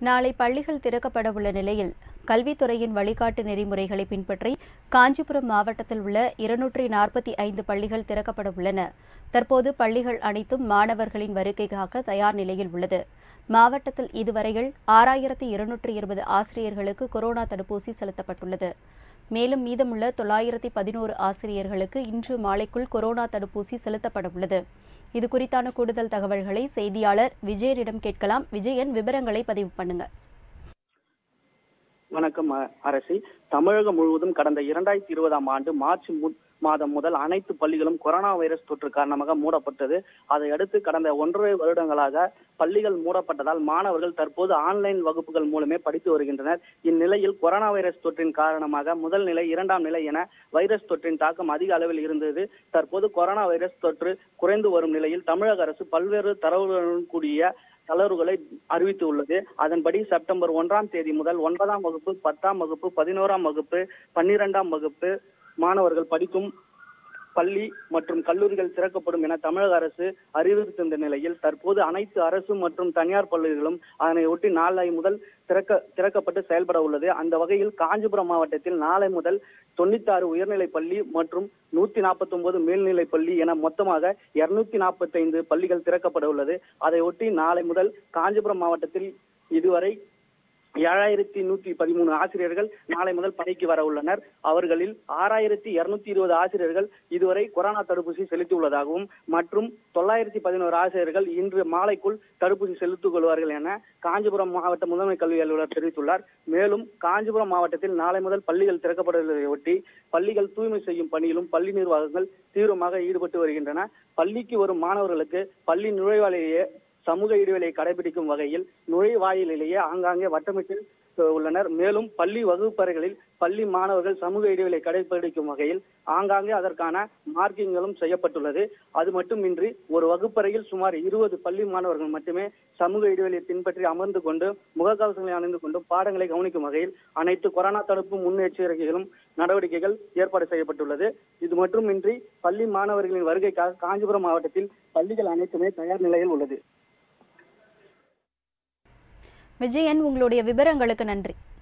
நாளை பள்ளிகள் திறக்கப்பட உள்ள நிலையில் கல்வித்துறையின் வழிகாட்டு நெறிமுறைகளை பின்பற்றி காஞ்சிபுரம் மாவட்டத்தில் உள்ள இருநூற்றி நாற்பத்தி ஐந்து பள்ளிகள் திறக்கப்பட உள்ளன தற்போது பள்ளிகள் அனைத்தும் மாணவர்களின் வருகைக்காக தயார் நிலையில் உள்ளது மாவட்டத்தில் இதுவரையில் ஆறாயிரத்தி இருநூற்றி இருபது ஆசிரியர்களுக்கு கொரோனா தடுப்பூசி செலுத்தப்பட்டுள்ளது மேலும் மீதமுள்ள தொள்ளாயிரத்தி பதினோரு ஆசிரியர்களுக்கு இன்று மாலைக்குள் கொரோனா தடுப்பூசி செலுத்தப்பட உள்ளது இது குறித்தான கூடுதல் தகவல்களை செய்தியாளர் விஜயனிடம் கேட்கலாம் விஜயன் விவரங்களை பதிவு பண்ணுங்க வணக்கம் அ- அரசி தமிழகம் முழுவதும் கடந்த இரண்டாயிரத்தி இருபதாம் ஆண்டு மார்ச் மு- மாதம் முதல் அனைத்து பள்ளிகளும் கொரோனா வைரஸ் தொற்று காரணமாக மூடப்பட்டது அதை அடுத்து கடந்த ஒன்றரை வருடங்களாக பள்ளிகள் மூடப்பட்டதால் மாணவர்கள் தற்போது ஆன்லைன் வகுப்புகள் மூலமே படித்து வருகின்றனர் இந்நிலையில் கொரோனா வைரஸ் தொற்றின் காரணமாக முதல் நிலை இரண்டாம் நிலை என வைரஸ் தொற்றின் தாக்கம் அதிக அளவில் இருந்தது தற்போது கொரோனா வைரஸ் தொற்று குறைந்து வரும் நிலையில் தமிழக அரசு பல்வேறு தரவுகளுடன் கூடிய தளர்வுகளை அறிவித்துள்ளது அதன்படி செப்டம்பர் ஒன்றாம் தேதி முதல் ஒன்பதாம் வகுப்பு பத்தாம் வகுப்பு பதினோராம் வகுப்பு பன்னிரெண்டாம் வகுப்பு மாணவர்கள் படிக்கும் பள்ளி மற்றும் கல்லூரிகள் திறக்கப்படும் என தமிழக அரசு அறிவித்திருந்த நிலையில் தற்போது அனைத்து அரசு மற்றும் தனியார் பள்ளிகளும் அதனை ஒட்டி நாளை முதல் திறக்க திறக்கப்பட்டு செயல்பட உள்ளது அந்த வகையில் காஞ்சிபுரம் மாவட்டத்தில் நாளை முதல் தொண்ணூத்தாறு உயர்நிலைப் பள்ளி மற்றும் நூத்தி நாற்பத்தி ஒன்பது மேல்நிலைப் பள்ளி என மொத்தமாக இருநூத்தி நாற்பத்தி ஐந்து பள்ளிகள் திறக்கப்பட உள்ளது அதை ஒட்டி நாளை முதல் காஞ்சிபுரம் மாவட்டத்தில் இதுவரை ஏழாயிரத்தி நூத்தி பதிமூணு ஆசிரியர்கள் நாளை முதல் பணிக்கு வர உள்ளனர் அவர்களில் ஆறாயிரத்தி இருநூத்தி இருபது ஆசிரியர்கள் இதுவரை கொரோனா தடுப்பூசி செலுத்தியுள்ளதாகவும் மற்றும் தொள்ளாயிரத்தி பதினோரு ஆசிரியர்கள் இன்று மாலைக்குள் தடுப்பூசி செலுத்திக் கொள்வார்கள் என காஞ்சிபுரம் மாவட்ட முதன்மை கல்வி அலுவலர் தெரிவித்துள்ளார் மேலும் காஞ்சிபுரம் மாவட்டத்தில் நாளை முதல் பள்ளிகள் திறக்கப்படுவதை ஒட்டி பள்ளிகள் தூய்மை செய்யும் பணியிலும் பள்ளி நிர்வாகங்கள் தீவிரமாக ஈடுபட்டு வருகின்றன பள்ளிக்கு வரும் மாணவர்களுக்கு பள்ளி நுழைவாயிலேயே சமூக இடைவெளியை கடைபிடிக்கும் வகையில் நுழைவாயிலேயே ஆங்காங்கே வட்டமிட்டு அஹ், உள்ளனர் மேலும் பள்ளி வகுப்பறைகளில் பள்ளி மாணவர்கள் சமூக இடைவெளியை கடைபிடிக்கும் வகையில் ஆங்காங்கே அதற்கான மார்க்கிங்களும் செய்யப்பட்டுள்ளது அது மட்டுமின்றி ஒரு வகுப்பறையில் சுமார் இருபது பள்ளி மாணவர்கள் மட்டுமே சமூக இடைவெளியை பின்பற்றி அமர்ந்து கொண்டு முகக்கவசங்களை அணிந்து கொண்டு பாடங்களை கவனிக்கும் வகையில் அனைத்து கொரோனா தடுப்பு முன்னெச்சரிக்கைகளும் நடவடிக்கைகள் ஏற்பாடு செய்யப்பட்டுள்ளது இது மட்டுமின்றி பள்ளி மாணவர்களின் வருகைக்காக காஞ்சிபுரம் மாவட்டத்தில் பள்ளிகள் அனைத்துமே தயார் நிலையில் உள்ளது விஜயன் உங்களுடைய விவரங்களுக்கு நன்றி